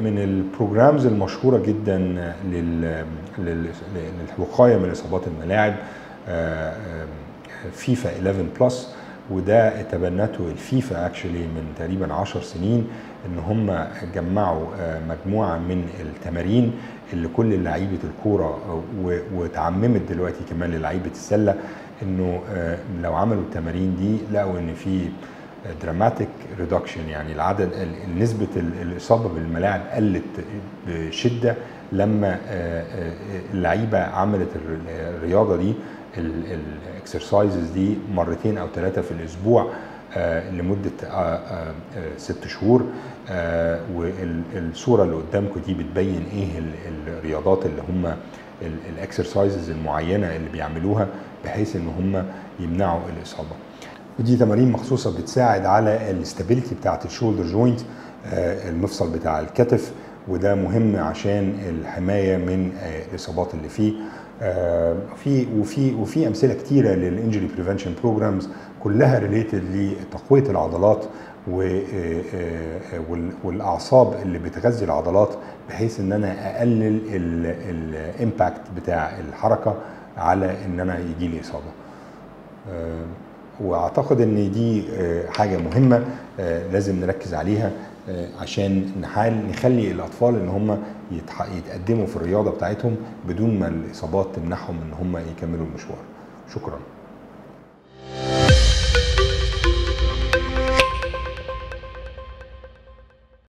من البروجرامز المشهوره جدا لل- لل- للوقايه من اصابات الملاعب آه، آه، فيفا 11 بلس وده تبنته الفيفا اكشلي من تقريبا 10 سنين ان هم جمعوا آه، مجموعه من التمارين اللي كل لعيبه الكوره و- واتعممت دلوقتي كمان للعيبه السله انه آه، لو عملوا التمارين دي لقوا ان في دراماتيك ريدكشن يعني العدد ال- نسبه ال- الاصابه بالملاعب قلت بشده لما آه، آه، اللعيبه عملت الر- الرياضه دي الاكسرسايزز دي مرتين او ثلاثه في الاسبوع آه، لمده آه، آه، آه، ست شهور آه، والصوره اللي قدامكم دي بتبين ايه ال- الرياضات اللي هم الاكسرسايزز المعينه اللي بيعملوها بحيث ان هم يمنعوا الاصابه ودي تمارين مخصوصه بتساعد على الاستابيليتي بتاعه الشولدر جوينت المفصل بتاع الكتف وده مهم عشان الحمايه من آه، الاصابات اللي فيه آه، في وفي وفي امثله كتيره للانجري بريفنشن بروجرامز كلها ريليتد لتقويه العضلات و- آه، آه، وال- والاعصاب اللي بتغذي العضلات بحيث ان انا اقلل الامباكت بتاع الحركه على ان انا يجي لي اصابه آه، واعتقد ان دي آه، حاجه مهمه آه، لازم نركز عليها آه، عشان نحال نخلي الاطفال ان هم يتح- يتقدموا في الرياضه بتاعتهم بدون ما الاصابات تمنعهم ان هم يكملوا المشوار شكرا